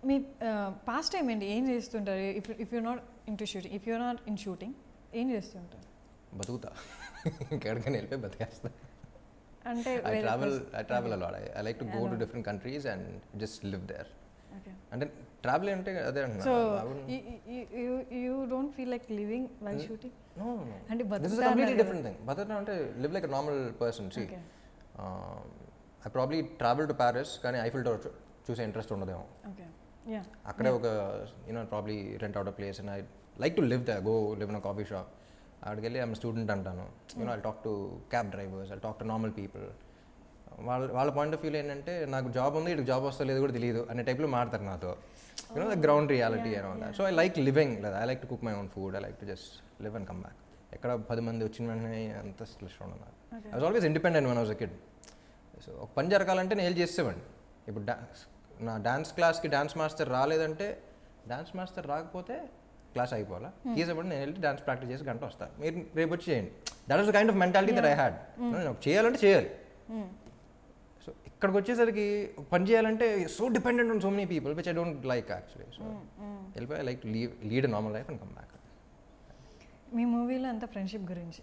మీ past time ఏంటి ఏం చేస్తుంటారు if if you not in to shooting if you not in shooting ఏం చేస్తుంటారు బతుకుతా ఇంకెక్కడికైనా వెళ్ళిపోయి బతికేస్తా అంటే ఐ ట్రావెల్ ఐ ట్రావెల్ అలాడ్ I like to go to different countries and just live there okay అంటే ట్రావెల్ అంటే అదే సో అంటున్నా you don't feel like living while shooting No, no, no. అంటే This is బతుకుతా a completely అన్నారు different thing. బతకడం అంటే లివ్ లైక్ నార్మల్ పర్సన్ సి Okay. I probably travel to Paris కానీ ఐఫిల్ టవర్ చూసే ఇంట్రెస్ట్ ఉండదేమో ఓకే యా అక్కడే ఒక you know probably rent out place and I like to live the go live in coffee shop అక్కడికి వెళ్ళి I'm student అంటాను you know I talk to cab drivers I talk to normal people వాళ్ళ వాళ్ళ point of వ్యూలో ఏంటంటే నాకు job ఉంది ఇటు జాబ్ వస్తా లేదు కూడా తెలియదు అనే టైప్లో మాడతారు నాతో you know the ground reality and all so I like living లేదా I like to cook my own food I like to just live and come back ఎక్కడ పది మంది వచ్చిన వెంటనే అంత ఇష్టం ఉండదు నాకు I was always independent one was a kid so ఒక పని జరగాలంటే నేను వెళ్ళి చేసేవాడిని ఇప్పుడు డాన్స్ నా డాన్స్ క్లాస్కి డాన్స్ మాస్టర్ రాలేదంటే డాన్స్ మాస్టర్ రాకపోతే క్లాస్ అయిపోవాలా తీసేపడి నేను వెళ్ళి డాన్స్ ప్రాక్టీస్ చేసి గంట వస్తాను మీరు రేపు వచ్చి చేయండి that was the kind of mentality that I had నేను చేయాలంటే చేయాలి సో ఇక్కడికి వచ్చేసరికి ఒక పని చేయాలంటే so dependent on so many people which I don't like actually so వెళ్ళిపోయి I like to leave lead normal life and come back మీ మూవీలో అంత ఫ్రెండ్షిప్ గురించి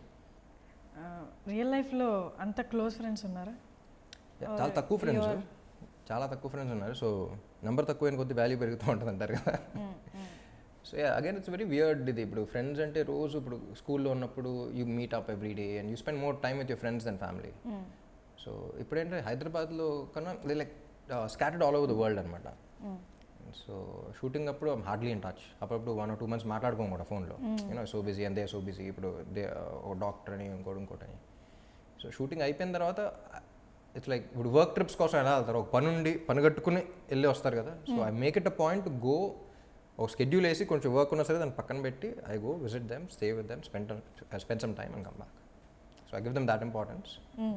రియల్ లైఫ్లో అంత క్లోజ్ ఫ్రెండ్స్ ఉన్నారా చాలా తక్కువ ఫ్రెండ్స్ చాలా తక్కువ ఫ్రెండ్స్ ఉన్నారు సో నెంబర్ తక్కువైన కొద్ది వాల్యూ పెరుగుతూ ఉంటుంది అంటారు కదా so again it's very weird ఇది ఇప్పుడు ఫ్రెండ్స్ అంటే రోజు ఇప్పుడు స్కూల్లో ఉన్నప్పుడు you meet up every day and you spend more time with your friends and family so ఇప్పుడేంటే హైదరాబాద్లో కన్నా like scattered all over the world అనమాట సో షూటింగ్ అప్పుడు హార్డ్లీ ఇన్ టచ్ అప్పుడప్పుడు వన్ ఆర్ టూ మంత్స్ మాట్లాడుకోం కూడా ఫోన్లో you know so busy అంతే సో బిజీ ఇప్పుడు దే ఒక డాక్టర్ అని ఇంకోటి ఇంకోటి అని సో షూటింగ్ అయిపోయిన తర్వాత ఇట్స్ లైక్ ఇప్పుడు వర్క్ ట్రిప్స్ కోసం ఎలా వెళ్తారు ఒక పని ఉండి పని కట్టుకుని వెళ్ళి వస్తారు కదా so I make it a point go ఒక స్కెడ్యూల్ వేసి కొంచెం వర్క్ ఉన్నా సరే దాన్ని పక్కన పెట్టి I go visit them stay with them spend spend some time and come back so I give them that importance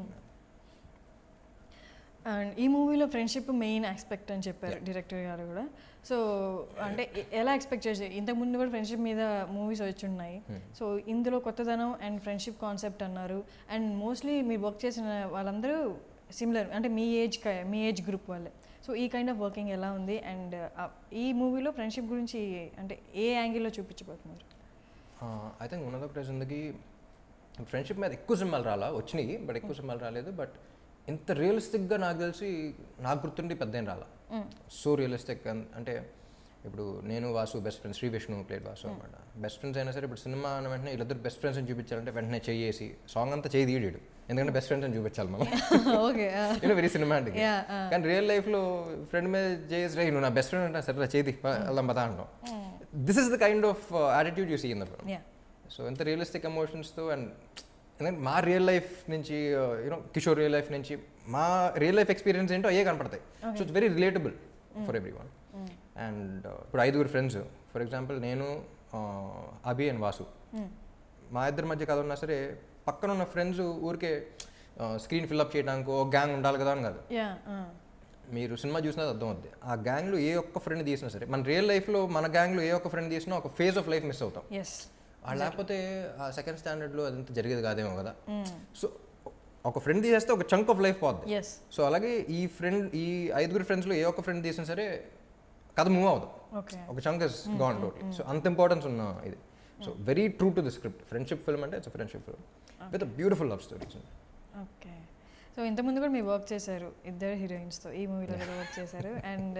and ఈ మూవీలో ఫ్రెండ్షిప్ మెయిన్ ఆస్పెక్ట్ అని చెప్పారు డైరెక్టర్ గారు కూడా సో అంటే ఎ- ఎలా ఎక్స్పెక్ట్ చేసి ఇంతకు ముందు కూడా ఫ్రెండ్షిప్ మీద మూవీస్ వచ్చి ఉన్నాయి సో ఇందులో కొత్తదనం అండ్ ఫ్రెండ్షిప్ కాన్సెప్ట్ అన్నారు అండ్ మోస్ట్లీ మీరు వర్క్ చేసిన వాళ్ళందరూ సిమిలర్ అంటే మీ ఏజ్ మీ ఏజ్ గ్రూప్ వాళ్ళే సో ఈ కైండ్ ఆఫ్ వర్కింగ్ ఎలా ఉంది అండ్ ఈ మూవీలో ఫ్రెండ్షిప్ గురించి అంటే ఏ యాంగిల్లో చూపించబోతున్నారు ఐ థింక్ ఉన్నది ఒకటే జిందగీ ఫ్రెండ్షిప్ మీద ఎక్కువ సినిమాలు రాలా వచ్చినాయి బట్ ఎక్కువ సినిమాలు రాలేదు బట్ ఇంత రియలిస్టిక్గా నాకు తెలిసి నాకు గుర్తుండి పెద్ద ఏం రాలా సో రియలిస్టిక్ అంటే ఇప్పుడు నేను Vasu best friends Sri Vishnu played Vasu అనమాట బెస్ట్ ఫ్రెండ్స్ అయినా సరే ఇప్పుడు సినిమా అన్న వెంటనే వీళ్ళిద్దరు బెస్ట్ ఫ్రెండ్స్ అని చూపించాలంటే వెంటనే చెయ్యేసి సాంగ్ అంతా చేయి తీయడు ఎందుకంటే బెస్ట్ ఫ్రెండ్స్ అని చూపించాలి మనం okay you know very cinematic Yeah, కానీ రియల్ లైఫ్లో ఫ్రెండ్ మీద చేసి రే నువ్వు నా బెస్ట్ ఫ్రెండ్ అంటే సరే చేతి వెళ్దాం పదా అంటాం this is the kind of attitude you see in the film yeah so ఎంత రియలిస్టిక్ ఎమోషన్స్తో అండ్ ఎందుకంటే మా రియల్ లైఫ్ నుంచి యూనో కిషోర్ రియల్ లైఫ్ నుంచి మా రియల్ లైఫ్ ఎక్స్పీరియన్స్ ఏంటో అయ్యే కనపడతాయి so it's very relatable for every one and ఇప్పుడు ఐదుగురు ఫ్రెండ్స్ ఫర్ ఎగ్జాంపుల్ నేను అభి అండ్ వాసు మా ఇద్దరి మధ్య కథ ఉన్నా సరే పక్కన ఉన్న ఫ్రెండ్స్ ఊరికే స్క్రీన్ ఫిల్అప్ చేయడానికి ఒక గ్యాంగ్ ఉండాలి కదా అని కాదు యా మీరు సినిమా చూసినా అర్థం అవుద్ది ఆ గ్యాంగ్లో ఏ ఒక్క ఫ్రెండ్ తీసినా సరే మన రియల్ లైఫ్లో మన గ్యాంగ్లో ఏ ఒక్క ఫ్రెండ్ తీసినా ఒక ఫేజ్ ఆఫ్ లైఫ్ మిస్ అవుతాం ఎస్ ఆ లేకపోతే ఆ సెకండ్ స్టాండర్డ్లో అదంతా జరిగేది కాదేమో కదా సో ఒక ఫ్రెండ్ తీసేస్తే ఒక చంక్ ఆఫ్ లైఫ్ పోద్ది ఎస్ సో అలాగే ఈ ఫ్రెండ్ ఈ ఐదుగురు ఫ్రెండ్స్లో ఏ ఒక్క ఫ్రెండ్ తీసినా సరే కథ మూవ్ అవుతుంది ఓకే ఒక chunk is gone total so అంత ఇంపార్టెన్స్ ఉన్న ఇది so very true to the script friendship film అంటే it's friendship film with beautiful love stories okay so ఇంతకుముందు కూడా మీరు వర్క్ చేశారు ఇద్దరు హీరోయిన్స్తో ఈ మూవీలో కూడా వర్క్ చేశారు అండ్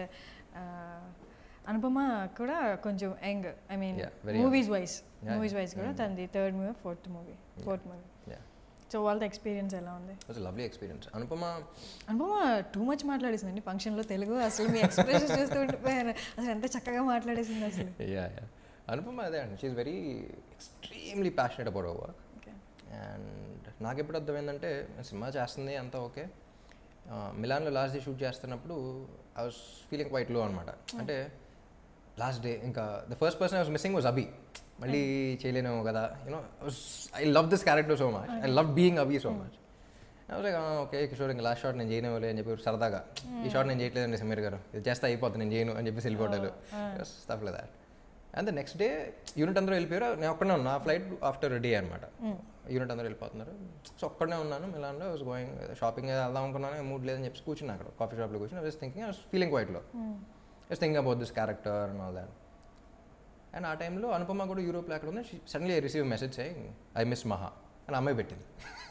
అనుపమ కూడా కొంచెం young I mean Yeah, very movies wise Yeah, movies wise కూడా తనది third movie fourth movie fourth movie yeah so వాళ్ళతో ఎక్స్పీరియన్స్ ఎలా ఉంది was lovely experience Anupama Anupama too much మాట్లాడేసిందండి ఫంక్షన్లో తెలుగు అసలు మీ ఎక్స్ప్రెషన్ చూస్తూ ఉండిపోయాను అసలు ఎంత చక్కగా మాట్లాడేసింది అసలు యా యా అనుపమ అదే అండి she very extremely passionate about our work okay and నాకు ఎప్పుడు అర్థమైందంటే సినిమా చేస్తుంది అంతా ఓకే మిలాన్లో లాస్ట్ డే షూట్ చేస్తున్నప్పుడు I was feeling quite low అనమాట అంటే లాస్ట్ డే ఇంకా the first person I was missing was Abhi మళ్ళీ చేయలేనేమో కదా you know I love this character so much I love being Abhi so much okay Kishore ఇంకా last shot నేను చేయనివ్వలే అని చెప్పి సరదాగా ఈ షాట్ నేను చేయట్లేదండి సమీర్ గారు ఇది చేస్తే అయిపోతుంది నేను చేయను అని చెప్పేసి వెళ్ళిపోతారు స్టఫ్ లేదా and the next day unit అందరూ వెళ్ళిపోయారు నేను ఒక్కడే ఉన్నా ఫ్లైట్ ఆఫ్టర్ డే అనమాట యూనిట్ అందరూ వెళ్ళిపోతున్నారు సో ఒక్కడనే ఉన్నాను మిలాన్లో వాజ్ గోయింగ్ షాపింగ్ వెళ్దాం అనుకున్నాను మూడ్ లేదని చెప్పి కూర్చున్నా అక్కడ కాఫీ షాప్లో కూర్చుని was thinking I was feeling వైట్లో just think about this character and all that and ఆ టైంలో అనుపమ కూడా యూరోప్లో అక్కడ ఉంది సడన్లీ ఐ రిసీవ్ మెసేజ్ అయ్యి ఐ మిస్ మహా అని అమ్మాయి పెట్టింది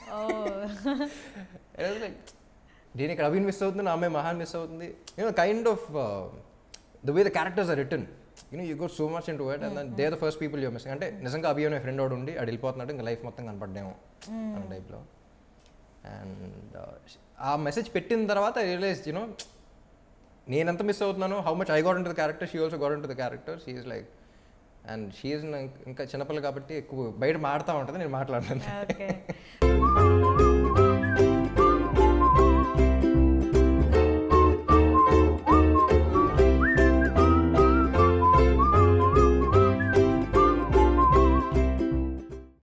లైక్ నేను ఇక్కడ అభిన్ మిస్ అవుతుంది నా అమ్మాయి మహాన్ మిస్ అవుతుంది you know kind of the way the characters are return you know you got so much into it and they the first people you missing అంటే నిజంగా అభి అనే ఫ్రెండ్ వాడు ఉండి అది వెళ్ళిపోతున్నాడు ఇంకా లైఫ్ మొత్తం కనపడ్డాము అన్న టైప్లో అండ్ ఆ మెసేజ్ పెట్టిన తర్వాత రియలైజ్ యూనో నేనెంత మిస్ అవుతున్నాను how much I got in the character she also got in the character she is like and she is ఇంకా చిన్నపిల్ల కాబట్టి ఎక్కువ బయట మాడుతూ ఉంటుంది నేను మాట్లాడతాను ఓకే